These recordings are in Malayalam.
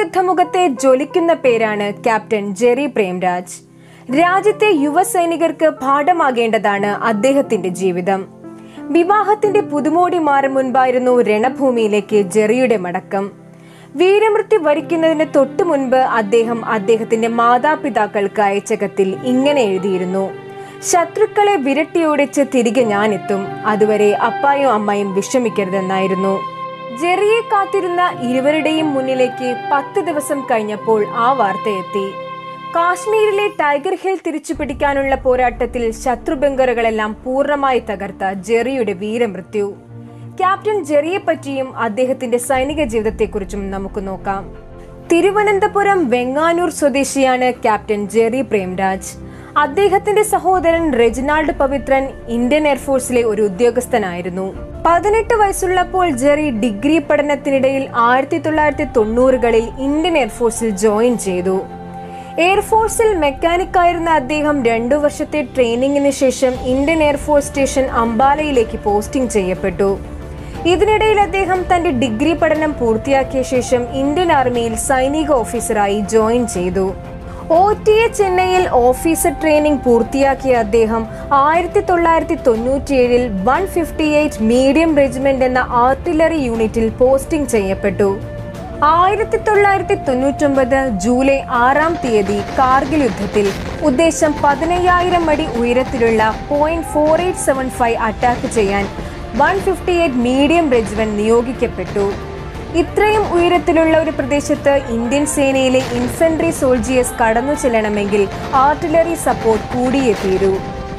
യുദ്ധമുഖത്തെ ജ്വലിക്കുന്ന പേരാണ് ക്യാപ്റ്റൻ ജെറി പ്രേംരാജ് രാജ്യത്തെ യുവ സൈനികർക്ക് പാഠമാകേണ്ടതാണ് അദ്ദേഹത്തിന്റെ ജീവിതം വിവാഹത്തിന്റെ പുതുമോടി മാറും മുൻപായിരുന്നു രണഭൂമിയിലേക്ക് ജെറിയുടെ മടക്കം വീരമൃത്യു വരിക്കുന്നതിന് തൊട്ടു മുൻപ് അദ്ദേഹം അദ്ദേഹത്തിന്റെ മാതാപിതാക്കൾക്ക് അയച്ച കത്തിൽ ഇങ്ങനെ എഴുതിയിരുന്നു ശത്രുക്കളെ വിരട്ടിയോടിച്ച് തിരികെ ഞാനെത്തും അതുവരെ അപ്പായും അമ്മയും വിഷമിക്കരുതെന്നായിരുന്നു ജെറിയെ കാത്തിരുന്ന ഇരുവരുടെയും മുന്നിലേക്ക് പത്ത് ദിവസം കഴിഞ്ഞപ്പോൾ ആ വാർത്ത എത്തി കാശ്മീരിലെ ടൈഗർ ഹിൽ തിരിച്ചു പിടിക്കാനുള്ള പോരാട്ടത്തിൽ ശത്രുബംഗറുകളെല്ലാം പൂർണ്ണമായി തകർത്ത ജെറിയുടെ വീരമൃത്യു ക്യാപ്റ്റൻ ജെറിയെ പറ്റിയും അദ്ദേഹത്തിന്റെ സൈനിക ജീവിതത്തെക്കുറിച്ചും നമുക്ക് നോക്കാം തിരുവനന്തപുരം വെങ്ങാനൂർ സ്വദേശിയാണ് ക്യാപ്റ്റൻ ജെറി പ്രേംരാജ് അദ്ദേഹത്തിന്റെ സഹോദരൻ റെജിനാൾഡ് പവിത്രൻ ഇന്ത്യൻ എയർഫോഴ്സിലെ ഒരു ഉദ്യോഗസ്ഥനായിരുന്നു പതിനെട്ട് വയസ്സുള്ളപ്പോൾ ജെറി ഡിഗ്രി പഠനത്തിനിടയിൽ ആയിരത്തി തൊള്ളായിരത്തി തൊണ്ണൂറുകളിൽ ഇന്ത്യൻ എയർഫോഴ്സിൽ ജോയിൻ ചെയ്തു എയർഫോഴ്സിൽ മെക്കാനിക്കായിരുന്ന അദ്ദേഹം രണ്ടു വർഷത്തെ ട്രെയിനിങ്ങിന് ശേഷം ഇന്ത്യൻ എയർഫോഴ്സ് സ്റ്റേഷൻ അംബാലയിലേക്ക് പോസ്റ്റിംഗ് ചെയ്യപ്പെട്ടു ഇതിനിടയിൽ അദ്ദേഹം തന്റെ ഡിഗ്രി പഠനം പൂർത്തിയാക്കിയ ശേഷം ഇന്ത്യൻ ആർമിയിൽ സൈനിക ഓഫീസറായി ജോയിൻ ചെയ്തു ഒ ടി എ ചെന്നൈയിൽ ഓഫീസർ ട്രെയിനിങ് പൂർത്തിയാക്കിയ അദ്ദേഹം ആയിരത്തി തൊള്ളായിരത്തി തൊണ്ണൂറ്റിയേഴിൽ one fifty eight medium regiment എന്ന ആർട്ടിലറി യൂണിറ്റിൽ പോസ്റ്റിംഗ് ചെയ്യപ്പെട്ടു ആയിരത്തി തൊള്ളായിരത്തി തൊണ്ണൂറ്റൊമ്പത് ജൂലൈ ആറാം തീയതി കാർഗിൽ യുദ്ധത്തിൽ ഉദ്ദേശം പതിനയ്യായിരം അടി ഉയരത്തിലുള്ള point four eight seven five attack ചെയ്യാൻ one fifty eight medium regiment നിയോഗിക്കപ്പെട്ടു ഇത്രയും ഉയരത്തിലുള്ള ഒരു പ്രദേശത്ത് ഇന്ത്യൻ സേനയിലെ ഇൻഫൻട്രി സോൾജിയേഴ്സ് കടന്നു ചെല്ലണമെങ്കിൽ ആർട്ടിലറി സപ്പോർട്ട് കൂടിയേ തീരൂ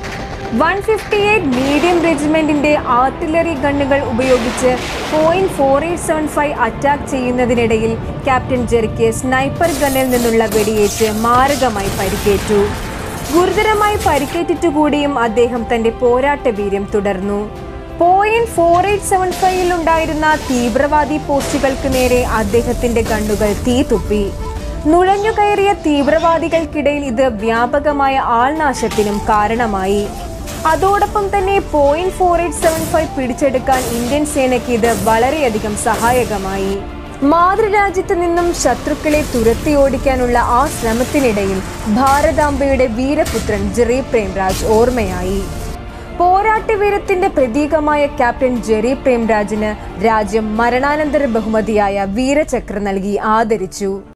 വൺ ഫിഫ്റ്റി എയ്റ്റ് മീഡിയം റെജിമെന്റിന്റെ ആർട്ടിലറി ഗണ്ണുകൾ ഉപയോഗിച്ച് point four eight seven five attack ചെയ്യുന്നതിനിടയിൽ ക്യാപ്റ്റൻ ജെറിക്ക് സ്നൈപ്പർ ഗണ്ണിൽ നിന്നുള്ള വെടിയേറ്റ് മാരകമായി പരിക്കേറ്റു ഗുരുതരമായി പരിക്കേറ്റിട്ടുകൂടിയും അദ്ദേഹം തന്റെ പോരാട്ട വീര്യം തുടർന്നു പോയിന്റ് ഫോർ എയ്റ്റ് സെവൻ ഫൈവിൽ ഉണ്ടായിരുന്ന തീവ്രവാദി പോസ്റ്റുകൾക്ക് നേരെ അദ്ദേഹത്തിന്റെ ഗണ്ണുകൾ തീ തുപ്പി നുഴഞ്ഞുകയറിയ തീവ്രവാദികൾക്കിടയിൽ ഇത് വ്യാപകമായ ആൾനാശത്തിനും കാരണമായി അതോടൊപ്പം തന്നെ point four eight seven five പിടിച്ചെടുക്കാൻ ഇന്ത്യൻ സേനയ്ക്ക് ഇത് വളരെയധികം സഹായകമായി മാതൃരാജ്യത്ത് നിന്നും ശത്രുക്കളെ തുരത്തി ഓടിക്കാനുള്ള ആ ശ്രമത്തിനിടയിൽ ഭാരതാംബയുടെ വീരപുത്രൻ ജെറി പ്രേംരാജ് ഓർമ്മയായി പോരാട്ട വീരത്തിന്റെ പ്രതീകമായ ക്യാപ്റ്റൻ ജെറി പ്രേംരാജിന് രാജ്യം മരണാനന്തര ബഹുമതിയായ വീരചക്ര നൽകി ആദരിച്ചു